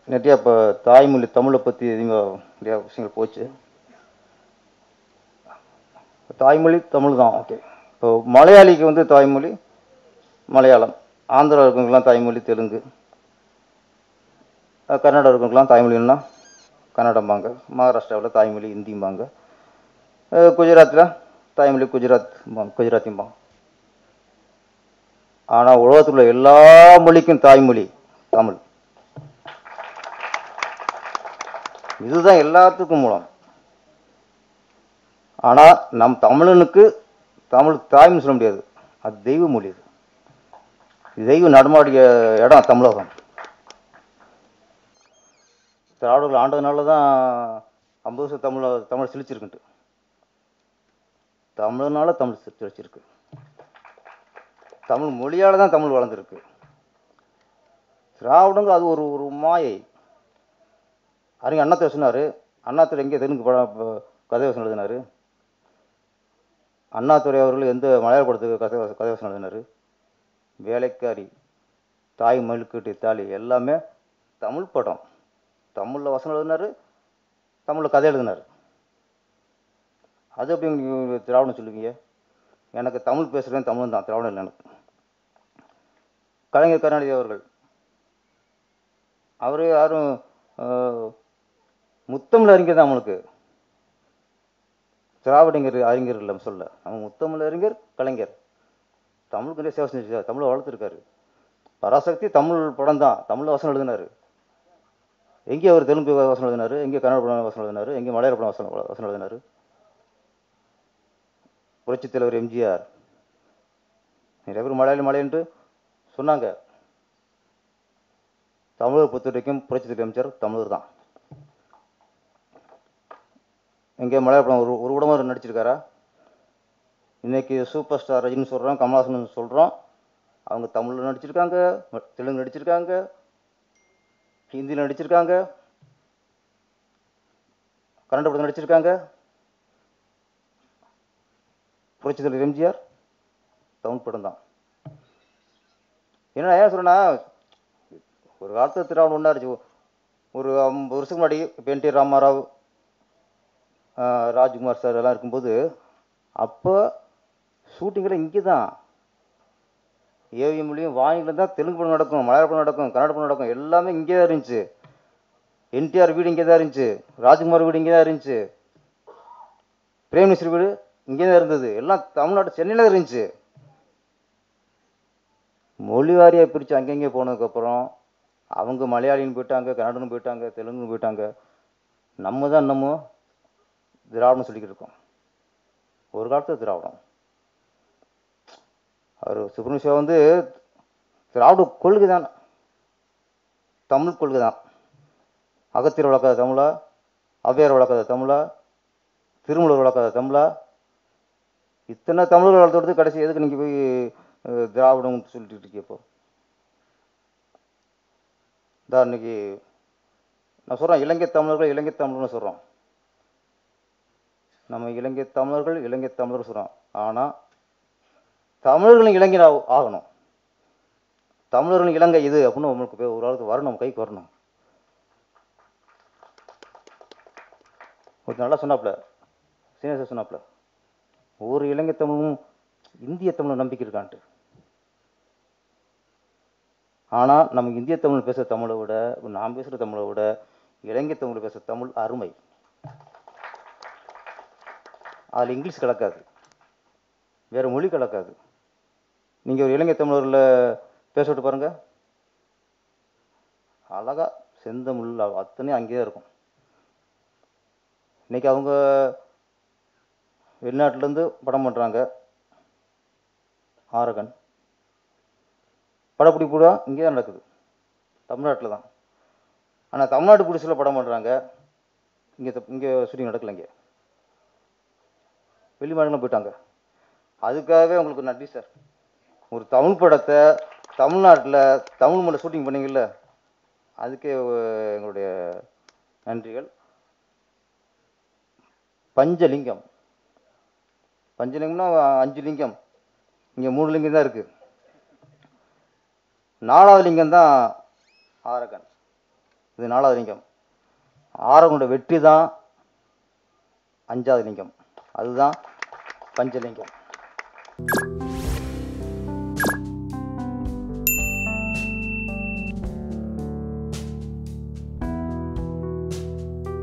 நிறையா இப்போ தாய்மொழி தமிழை பற்றி அதிகமாக நிறையா விஷயங்கள் போச்சு தாய்மொழி தமிழ் தான் ஓகே இப்போ மலையாளிக்கு வந்து தாய்மொழி மலையாளம் ஆந்திரா இருக்கவங்கலாம் தாய்மொழி தெலுங்கு அஹ் கர்நாடகா இருக்கவங்கலாம் தாய்மொழின்னா கன்னடம்பாங்க மகாராஷ்டிராவில் தாய்மொழி ஹிந்திம்பாங்க அஹ் குஜராத்தில் தாய்மொழி குஜராத் குஜராத்திம்பாங்க ஆனால் உலகத்தில் உள்ள எல்லா மொழிக்கும் தாய்மொழி தமிழ் இதுதான் எல்லாத்துக்கும் மூலம் ஆனால் நம் தமிழனுக்கு தமிழ் தாய்மொழி சொல்ல முடியாது அது தெய்வ மொழி அது இது தெய்வம் நடமாடிய இடம் தமிழகம் திராவிடர்கள் ஆண்டதுனால தான் ஐம்பது வருஷம் தமிழ் தமிழ் செழிச்சிருக்குன்ட்டு தமிழ்னால தமிழ் செ- செழிச்சிருக்கு தமிழ் மொழியால் தான் தமிழ் வளர்ந்துருக்கு திராவிடங்க அது ஒரு ஒரு மாயை அறிஞர் அண்ணாத்தை சொன்னார் அண்ணாத்துறை எங்கே தெலுங்கு படம் ப- கதை வசனம் எழுதினார் அண்ணாதுரை அவர்கள் எந்த மலையாள படத்துக்கு கதை வச- கதை வசனம் எழுதினார் வேலைக்காரி தாய் மழுக்கட்டு தாலி எல்லாமே தமிழ் படம் தமிழில் வசனம் எழுதினார் தமிழில் கதை எழுதினார் அது எப்படி நீங்க திராவிடம் சொல்லுவீங்க எனக்கு தமிழ் பேசுகிறேன் தமிழ் தான் திராவிடம் இல்லை எனக்கு கலைஞர் கருணாநிதி அவர்கள் அவர் யாரும் ஆஹ், முத்தமிழ் அறிஞர் தான் நம்மளுக்கு திராவிடங்கர் அறிஞர் இல்லை சொல்ல அவன் முத்தமிழ் அறிஞர் கலைஞர் தமிழுக்கு நிறைய சேவை செஞ்சிருக்காரு தமிழை வளர்த்துருக்காரு பராசக்தி தமிழ் படம் தான் தமிழ் வசனம் எழுதினாரு எங்கே அவர் தெலுங்கு வசனம் எழுதினாரு எங்கே கன்னட படம் வசனம் எழுதினாரு எங்கே மலையாள படம் வசனம் வசனம் எழுதினாரு புரட்சித் தலைவர் எம்ஜிஆர் நிறைய பேர் மலையாளி மலையன்ட்டு சொன்னாங்க தமிழரை பொறுத்த வரைக்கும் புரட்சித் தலைவர் எம்ஜிஆர் தமிழர் தான் எங்கே மலையாள படம் ஒரு ஒரு படமாக நடிச்சிருக்காரா இன்னைக்கு சூப்பர் ஸ்டார் ரஜினி சொல்கிறோம் கமல்ஹாசன் சொல்கிறோம் அவங்க தமிழில் நடிச்சிருக்காங்க ம- தெலுங்கு நடிச்சிருக்காங்க ஹிந்தியில் நடிச்சிருக்காங்க கன்னட படத்தில் நடிச்சிருக்காங்க புரட்சி தலைவர் எம்ஜிஆர் தமிழ் படம் தான் என்ன ஏன் சொல்றேன்னா ஒரு காலத்து திராவிடம் ஒன்றா இருந்துச்சு ஒரு ஐம்பது வருஷத்துக்கு முன்னாடி இப்போ என் டி ராமாராவ் ஆஹ் ராஜ்குமார் சார் எல்லாம் இருக்கும்போது அப்போ ஷூட்டிங்கெல்லாம் இங்கே தான் ஏவிஎம் மொழியும் வாங்கில தான் தெலுங்கு படம் நடக்கும் மலையாள படம் நடக்கும் கன்னட படம் நடக்கும் எல்லாமே இங்கே தான் இருந்துச்சு என்டிஆர் வீடு இங்கே தான் இருந்துச்சு ராஜ்குமார் வீடு இங்கே தான் இருந்துச்சு பிரேம் மினிஸ்டர் வீடு இங்கே தான் இருந்தது எல்லாம் தமிழ்நாடு சென்னையில் தான் இருந்துச்சு மொழி வாரியாக பிரித்து அங்கங்கே போனதுக்கப்புறம் அவங்க மலையாளின்னு போயிட்டாங்க கன்னடன்னு போயிட்டாங்க தெலுங்குன்னு போயிட்டாங்க நம்ம தான் இன்னமும் திராவிடம் சொல்லிக்கிட்டு இருக்கோம் ஒரு காலத்தில் திராவிடம் அவர் சுப்பிரமணிய சிவா வந்து திராவிட கொள்கை தான் தமிழ் கொள்கை தான் அகத்தியர் வளர்க்காத தமிழா ஔவையார் வளர்க்காத தமிழா திருமூலர் வளர்க்காத தமிழா இத்தனை தமிழர்கள் வளர்த்தெடுத்து கடைசி எதுக்கு நீங்கள் போய் அஹ், திராவிடம் சொல்லிட்டு இருக்கீங்க இப்போ தான் இன்னைக்கு நான் சொல்கிறேன் இலங்கை தமிழர்கள் இலங்கை தமிழர்னு சொல்கிறோம் நம்ம இலங்கை தமிழர்கள் இலங்கை தமிழர் சொல்கிறோம் ஆனால் தமிழர்களும் இளைஞர் ஆக- ஆகணும் தமிழர்களும் இலங்கை இது அப்படின்னு நம்மளுக்கு போய் ஒரு ஆளுக்கு வரணும் நம்ம கைக்கு வரணும் ஒரு நல்லா சொன்னாப்புல சீனியர் சொன்னாப்புல ஒரு இலங்கை தமிழும் இந்திய தமிழ் நம்பிக்கை இருக்கான்ட்டு ஆனால் நம்ம இந்திய தமிழ் பேசுகிற தமிழை விட நான் பேசுகிற தமிழை விட இலங்கை தமிழ் பேசுகிற தமிழ் அருமை அதில் இங்கிலீஷ் கலக்காது வேறு மொழி கலக்காது நீங்கள் ஒரு இலங்கை தமிழரில் பேச விட்டு பாருங்க அழகா செந்தமிழ் அத்தனையும் அங்கேயே தான் இருக்கும் இன்னைக்கு அவங்க வெளிநாட்டிலேருந்து படம் பண்ணுறாங்க ஆரகன் படப்பிடிப்பு கூட இங்கே தான் நடக்குது தமிழ்நாட்டில் தான் ஆனால் தமிழ்நாட்டு புடிசில் படம் பண்ணுறாங்க இங்கே இங்கே ஷூட்டிங் நடக்கல இங்கே வெளி மாநிலம் போயிட்டாங்க அதுக்காகவே உங்களுக்கு நன்றி சார் ஒரு தமிழ் படத்தை தமிழ்நாட்டில் தமிழ் மொழி ஷூட்டிங் பண்ணீங்கல்ல அதுக்கே அஹ், எங்களுடைய நன்றிகள் பஞ்சலிங்கம் பஞ்சலிங்கம்னா அஞ்சு லிங்கம் இங்கே மூணு லிங்கம் தான் இருக்குது நாலாவது லிங்கம் தான் ஆரகன் இது நாலாவது லிங்கம் ஆரவங்களோட வெற்றி தான் அஞ்சாவது லிங்கம் அதுதான் பஞ்சலிங்கம்